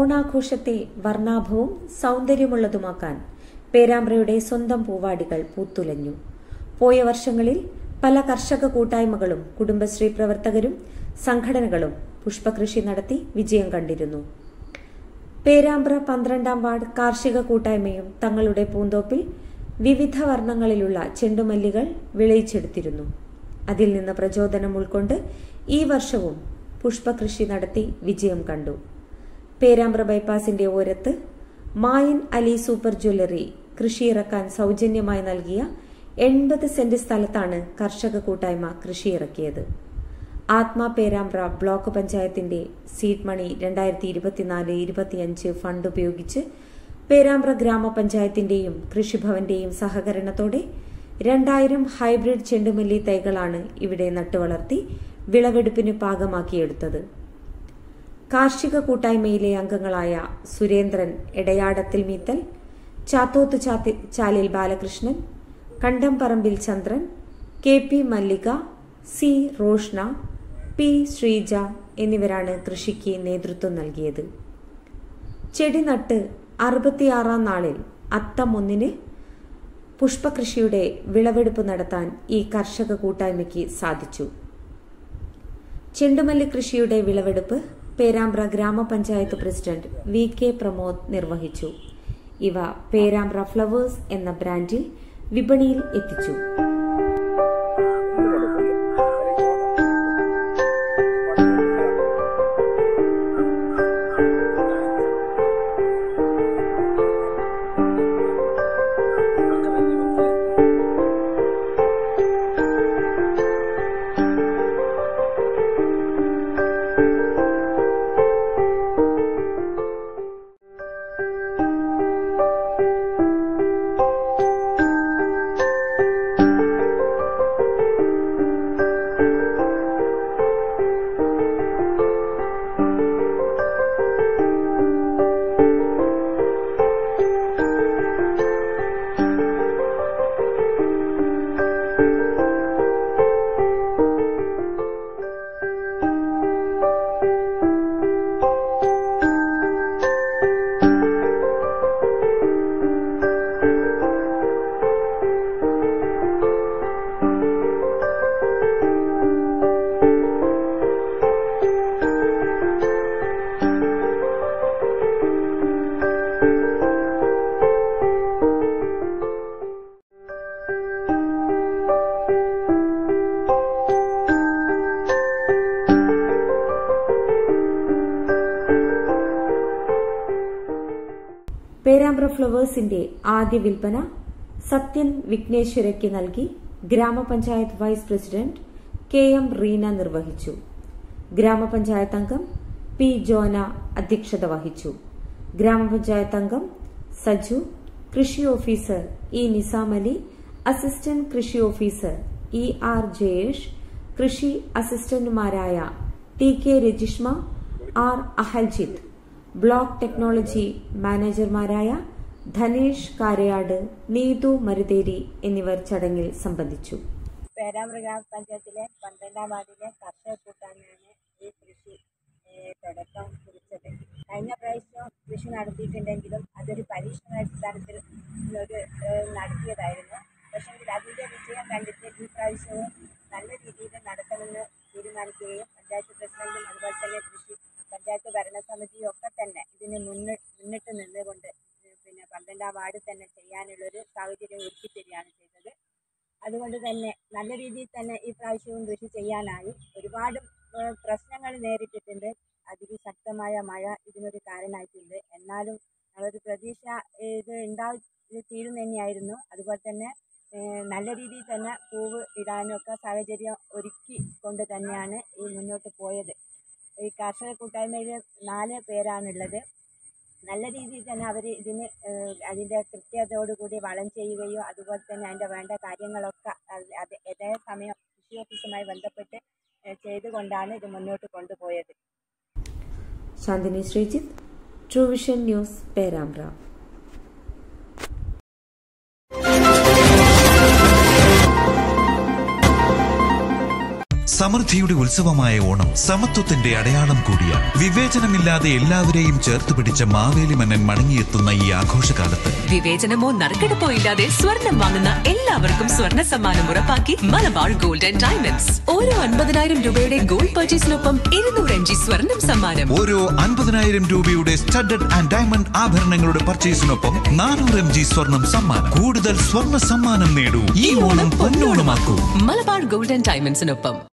ഓണാഘോഷത്തെ വർണ്ണാഭവും സൗന്ദര്യമുള്ളതുമാക്കാൻ പേരാമ്പ്രയുടെ സ്വന്തം പൂവാടികൾ പൂത്തുലഞ്ഞു പോയ വർഷങ്ങളിൽ പല കർഷക കൂട്ടായ്മകളും കുടുംബശ്രീ പ്രവർത്തകരും സംഘടനകളും പുഷ്പകൃഷി നടത്തി വിജയം കണ്ടിരുന്നു പേരാമ്പ്ര പന്ത്രണ്ടാം വാർഡ് കാർഷിക കൂട്ടായ്മയും തങ്ങളുടെ പൂന്തോപ്പിൽ വിവിധ വർണ്ണങ്ങളിലുള്ള ചെണ്ടുമല്ലികൾ വിളയിച്ചെടുത്തിരുന്നു അതിൽ നിന്ന് പ്രചോദനം ഉൾക്കൊണ്ട് ഈ വർഷവും പുഷ്പകൃഷി നടത്തി വിജയം കണ്ടു പേരാമ്പ്ര ബൈപ്പാസിന്റെ ഓരത്ത് മായൻ അലി സൂപ്പർ ജ്വല്ലറി കൃഷിയിറക്കാൻ സൗജന്യമായി നൽകിയ എൺപത് സെന്റ് സ്ഥലത്താണ് കർഷക കൂട്ടായ്മ കൃഷിയിറക്കിയത് ആത്മാ പേരാമ്പ്ര ബ്ലോക്ക് പഞ്ചായത്തിന്റെ സീഡ് മണി രണ്ടായിരത്തി ഇരുപത്തിനാല് ഇരുപത്തിയഞ്ച് ഫണ്ട് ഉപയോഗിച്ച് പേരാമ്പ്ര ഗ്രാമപഞ്ചായത്തിന്റെയും കൃഷിഭവന്റെയും സഹകരണത്തോടെ രണ്ടായിരം ഹൈബ്രിഡ് ചെണ്ടുമല്ലി തൈകളാണ് ഇവിടെ നട്ടുവളർത്തി വിളവെടുപ്പിന് പാകമാക്കിയെടുത്തത് കാർഷിക കൂട്ടായ്മയിലെ അംഗങ്ങളായ Surendran Edayadathil Meethal Chathoth Chathi Chalil Balakrishnan Kandamparambil Chandran K P Mallika C Roshna P Sreeja എന്നിവരാണ് കൃഷിക്ക് നേതൃത്വം നൽകിയത് ചെടി നട്ട് അറുപത്തിയാറാം നാളിൽ അത്തം ഒന്നിന് പുഷ്പകൃഷിയുടെ വിളവെടുപ്പ് നടത്താൻ ഈ കർഷക കൂട്ടായ്മയ്ക്ക് സാധിച്ചു ചെണ്ടുമല്ലി കൃഷിയുടെ വിളവെടുപ്പ് പേരാമ്പ്ര ഗ്രാമപഞ്ചായത്ത് പ്രസിഡന്റ് വി കെ പ്രമോദ് നിർവഹിച്ചു ഇവ പേരാമ്പ്ര ഫ്ലവേഴ്സ് എന്ന ബ്രാൻഡിൽ വിപണിയിൽ എത്തിച്ചു പേരാമ്പ്ര ഫ്ലവേഴ്സിന്റെ ആദ്യ വിൽപ്പന സത്യൻ വിഘ്നേശ്വരയ്ക്ക് നൽകി grama panchayat vice president K M Reena നിർവഹിച്ചു ഗ്രാമപഞ്ചായത്ത് അംഗം പി ജോന അധ്യക്ഷത വഹിച്ചു ഗ്രാമപഞ്ചായത്ത് അംഗം സജു കൃഷി officer E Nizam Ali assistant കൃഷി ഓഫീസർ ഇ ആർ ജയേഷ് കൃഷി അസിസ്റ്റന്റുമാരായ T K Rajishma R Ahaljith block technology മാനേജർമാരായ ധനേഷ് കാരയാട് നീതു മരുതേരി എന്നിവർ ചടങ്ങിൽ സംബന്ധിച്ചു പേരാമ്പ്ര ഗ്രാമപഞ്ചായത്തിലെ പന്ത്രണ്ടാം വാർഡിലെ കർഷക കൂട്ടായ്മയാണ് ഈ കൃഷി ഏഹ്, തുടക്കം കുറിച്ചത് കഴിഞ്ഞ പ്രാവശ്യം കൃഷി നടത്തിയിട്ടുണ്ടെങ്കിലും അതൊരു പരീക്ഷണാടിസ്ഥാനത്തിൽ ഒരു ഏഹ്, നടത്തിയതായിരുന്നു പക്ഷെങ്കിൽ അതിൻ്റെ വിജയം കണ്ടിട്ട് ഈ പ്രാവശ്യവും നല്ല രീതിയിൽ നടത്തണമെന്ന് തീരുമാനിക്കുകയും പഞ്ചായത്ത് പ്രസിഡന്റും അതുപോലെ തന്നെ കൃഷി പഞ്ചായത്ത് ഭരണസമിതിയും ഒക്കെ തന്നെ ഇതിന് മുന്നിൽ മുന്നിട്ട് നിന്നുകൊണ്ട് ഏഹ്, പിന്നെ പന്ത്രണ്ടാം വാർഡ് തന്നെ ചെയ്യാനുള്ളൊരു സാഹചര്യം ഒരുക്കി തരികയാണ് ചെയ്തത് അതുകൊണ്ട് തന്നെ നല്ല രീതിയിൽ തന്നെ ഈ പ്രാവശ്യവും കൃഷി ചെയ്യാനായി ഒരുപാട് ഏഹ്, പ്രശ്നങ്ങൾ നേരിട്ടിട്ടുണ്ട് അതിശക്തമായ മഴ ഇതിനൊരു കാരണമായിട്ടുണ്ട് എന്നാലും ഞങ്ങളൊരു പ്രതീക്ഷ ഏഹ്, ഇത് ഉണ്ടായി ഇത് തീരും തന്നെയായിരുന്നു അതുപോലെ തന്നെ ഏഹ്, നല്ല രീതിയിൽ തന്നെ പൂവ് ഇടാനൊക്കെ സാഹചര്യം ഒരുക്കി കൊണ്ട് തന്നെയാണ് ഈ മുന്നോട്ട് പോയത് ഈ കർഷക കൂട്ടായ്മയിൽ നാല് പേരാണുള്ളത് നല്ല രീതിയിൽ തന്നെ അവർ ഇതിന് ഏഹ്, അതിൻ്റെ കൃത്യതയോടുകൂടി വളം ചെയ്യുകയും അതുപോലെ തന്നെ അതിൻ്റെ വേണ്ട കാര്യങ്ങളൊക്കെ അത് അത് അതേ സമയം കൃഷി ഓഫീസുമായി ബന്ധപ്പെട്ട് ഏഹ്, ചെയ്തുകൊണ്ടാണ് ഇത് മുന്നോട്ട് കൊണ്ടുപോയത് Shanthini Sreejith true vision news Perambra സമൃദ്ധിയുടെ ഉത്സവമായ ഓണം സമത്വത്തിന്റെ അടയാളം കൂടിയാണ് വിവേചനമില്ലാതെ എല്ലാവരെയും ചേർത്ത് പിടിച്ച മാവേലി മന്നൻ മടങ്ങിയെത്തുന്ന ഈ ആഘോഷകാലത്ത് വിവേചനമോ നറുക്കെടുപ്പോ ഇല്ലാതെ സ്വർണം വാങ്ങുന്ന എല്ലാവർക്കും സ്വർണ്ണ സമ്മാനം ഉറപ്പാക്കി മലബാർ ഗോൾഡ് ആൻഡ് ഡയമണ്ട്സ് ഓരോ അൻപതിനായിരം രൂപയുടെ ഗോൾഡ് പർച്ചേസിനൊപ്പം ഇരുന്നൂറ് എം ജി സ്വർണം സമ്മാനം ഓരോ അൻപതിനായിരം രൂപയുടെ സ്റ്റഡഡ് ആൻഡ് ഡയമണ്ട് ആഭരണങ്ങളുടെ പർച്ചേസിനൊപ്പം നാനൂറ് എം ജി സ്വർണം സമ്മാനം കൂടുതൽ സ്വർണ്ണ സമ്മാനം നേടൂ ഈ ഓണം പൊന്നോണമാക്കൂ മലബാർ ഗോൾഡ് ആൻഡ് ഡയമണ്ട്സിനൊപ്പം